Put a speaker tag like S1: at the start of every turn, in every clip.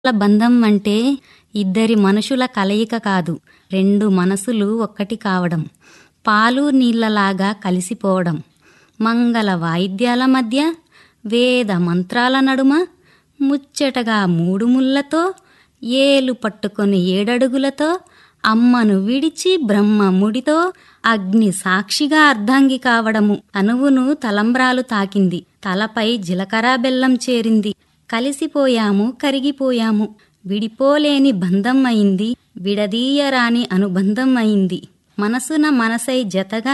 S1: బంధం అంటే ఇద్దరి మనుషుల కలయిక కాదు రెండు మనసులు ఒక్కటి కావడం పాలు నీళ్లలాగా కలిసిపోవడం మంగళ వాయిద్యాల మధ్య వేద మంత్రాల నడుమ ముచ్చటగా మూడు ముళ్ళతో ఏలు పట్టుకొని ఏడడుగులతో అమ్మను విడిచి బ్రహ్మ ముడితో అగ్ని సాక్షిగా అర్ధాంగి కావడము తనువును తలంబ్రాలు తాకింది తలపై జీలకర్ర బెల్లం చేరింది కలిసిపోయాము కరిగిపోయాము విడిపోలేని బంధం అయింది విడదీయరాని అనుబంధం అయింది మనసున మనసై జతగా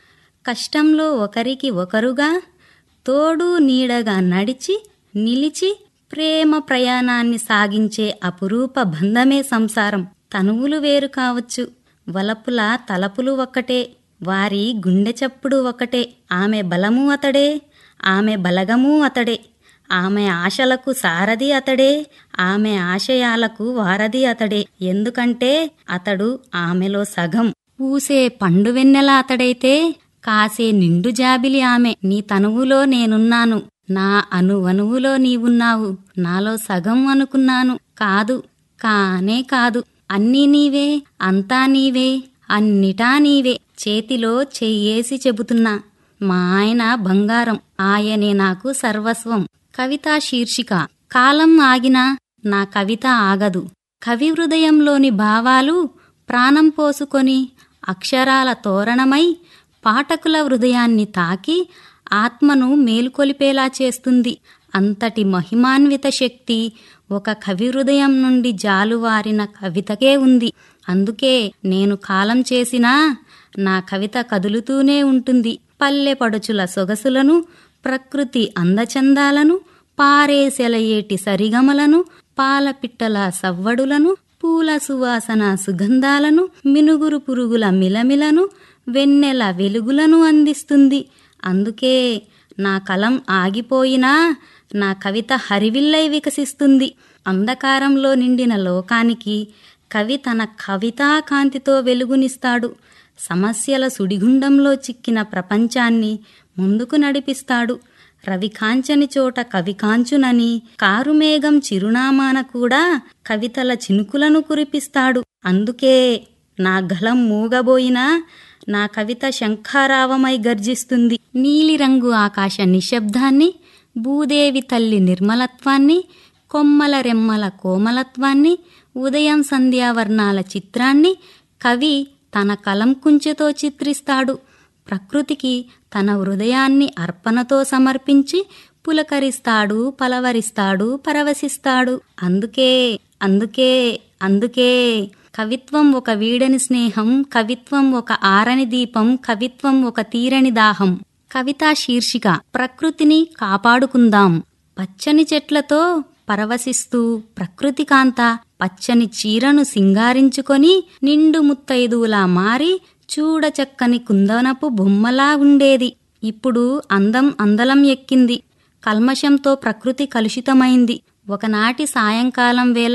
S1: కష్టంలో ఒకరికి ఒకరుగా తోడు నీడగా నడిచి నిలిచి ప్రేమ ప్రయాణాన్ని సాగించే అపురూప బంధమే సంసారం తనువులు వేరు కావచ్చు వలపుల తలపులు ఒక్కటే వారి గుండె చప్పుడు ఒకటే ఆమె బలము అతడే ఆమె బలగము అతడే ఆమె ఆశలకు సారథి అతడే ఆమె ఆశయాలకు వారధి అతడే ఎందుకంటే అతడు ఆమెలో సగం పూసే పండు వెన్నెల అతడైతే కాసే నిండు జాబిలి ఆమె నీ తనువులో నేనున్నాను నా అణువణువులో నీవున్నావు నాలో సగం అనుకున్నాను కాదు కానే కాదు అన్నీ నీవే అంతా నీవే అన్నిటా నీవే చేతిలో చెయ్యేసి చెబుతున్నా మా ఆయన బంగారం ఆయనే నాకు సర్వస్వం కవితా శీర్షిక కాలం ఆగినా నా కవిత ఆగదు కవి హృదయంలోని భావాలు ప్రాణం పోసుకొని అక్షరాల తోరణమై పాఠకుల హృదయాన్ని తాకి ఆత్మను మేలుకొలిపేలా చేస్తుంది అంతటి మహిమాన్విత శక్తి ఒక కవి హృదయం నుండి జాలువారిన కవితకే ఉంది అందుకే నేను కాలం చేసినా నా కవిత కదులుతూనే ఉంటుంది పల్లె పడుచుల సొగసులను ప్రకృతి అందచందాలను పారేసెలయేటి సరిగమలను పాలపిట్టల సవ్వడులను పూల సువాసన సుగంధాలను మినుగురు పురుగుల మిలమిలను వెన్నెల వెలుగులను అందిస్తుంది అందుకే నా కలం ఆగిపోయినా నా కవిత హరివిల్లై వికసిస్తుంది అంధకారంలో నిండిన లోకానికి కవి తన కవితా కాంతితో వెలుగునిస్తాడు సమస్యల సుడిగుండంలో చిక్కిన ప్రపంచాన్ని ముందుకు నడిపిస్తాడు రవి కాంచని చోట కవి కాంచునని కారుమేఘం చిరునామాన కూడా కవితల చినుకులను కురిపిస్తాడు అందుకే నా గలం మూగబోయినా నా కవిత శంఖారావమై గర్జిస్తుంది నీలిరంగు ఆకాశ నిశ్శబ్దాన్ని భూదేవి తల్లి నిర్మలత్వాన్ని కొమ్మల రెమ్మల కోమలత్వాన్ని ఉదయం సంధ్యావర్ణాల చిత్రాన్ని కవి తన కలం కుంచెతో చిత్రిస్తాడు ప్రకృతికి తన హృదయాన్ని అర్పణతో సమర్పించి పులకరిస్తాడు పలవరిస్తాడు పరవశిస్తాడు అందుకే అందుకే అందుకే కవిత్వం ఒక వీడని స్నేహం కవిత్వం ఒక ఆరని దీపం కవిత్వం ఒక తీరని దాహం కవితా శీర్షిక ప్రకృతిని కాపాడుకుందాం పచ్చని చెట్లతో పరవశిస్తూ ప్రకృతికాంత పచ్చని చీరను సింగారించుకొని నిండు ముత్తైదువులా మారి చూడచక్కని కుందనపు బొమ్మలా ఉండేది ఇప్పుడు అందం అందలం ఎక్కింది కల్మషంతో ప్రకృతి కలుషితమైంది ఒకనాటి సాయంకాలం వేళ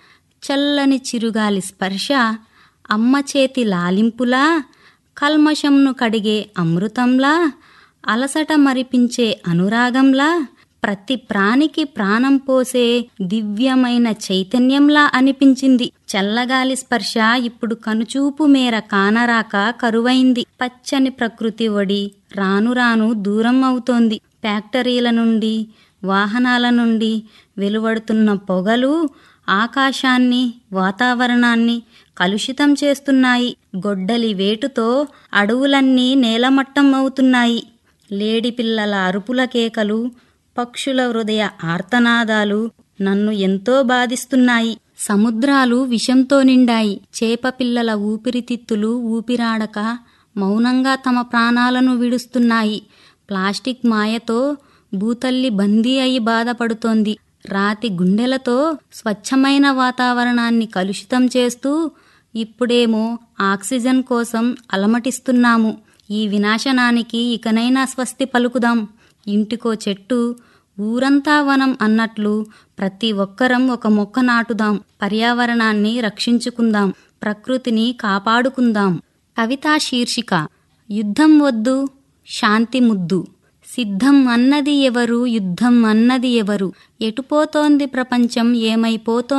S1: చల్లని చిరుగాలి స్పర్శ అమ్మ చేతి లాలింపులా కల్మషంను కడిగే అమృతంలా అలసట మరిపించే అనురాగంలా ప్రతి ప్రాణికి ప్రాణం పోసే దివ్యమైన చైతన్యంలా అనిపించింది చల్లగాలి స్పర్శ ఇప్పుడు కనుచూపు మేర కానరాక కరువైంది పచ్చని ప్రకృతి ఒడి రాను రాను దూరం అవుతోంది ఫ్యాక్టరీల నుండి వాహనాల నుండి వెలువడుతున్న పొగలు ఆకాశాన్ని వాతావరణాన్ని కలుషితం చేస్తున్నాయి గొడ్డలి వేటుతో అడవులన్నీ నేలమట్టం అవుతున్నాయి లేడిపిల్లల అరుపుల కేకలు పక్షుల హృదయ ఆర్తనాదాలు నన్ను ఎంతో బాధిస్తున్నాయి సముద్రాలు విషంతో నిండాయి చేప పిల్లల ఊపిరితిత్తులు ఊపిరాడక మౌనంగా తమ ప్రాణాలను విడుస్తున్నాయి ప్లాస్టిక్ మాయతో భూతల్లి బందీ అయి బాధపడుతోంది రాతి గుండెలతో స్వచ్ఛమైన వాతావరణాన్ని కలుషితం చేస్తూ ఇప్పుడేమో ఆక్సిజన్ కోసం అలమటిస్తున్నాము ఈ వినాశనానికి ఇకనైనా స్వస్తి పలుకుదాం ఇంటికో చెట్టు ఊరంతా వనం అన్నట్లు ప్రతి ఒక్కరం ఒక మొక్క నాటుదాం పర్యావరణాన్ని రక్షించుకుందాం ప్రకృతిని కాపాడుకుందాం కవితా శీర్షిక యుద్ధం వద్దు శాంతి ముద్దు సిద్ధం అన్నది ఎవరు యుద్ధం అన్నది ఎవరు ఎటుపోతోంది ప్రపంచం ఏమైపోతోంది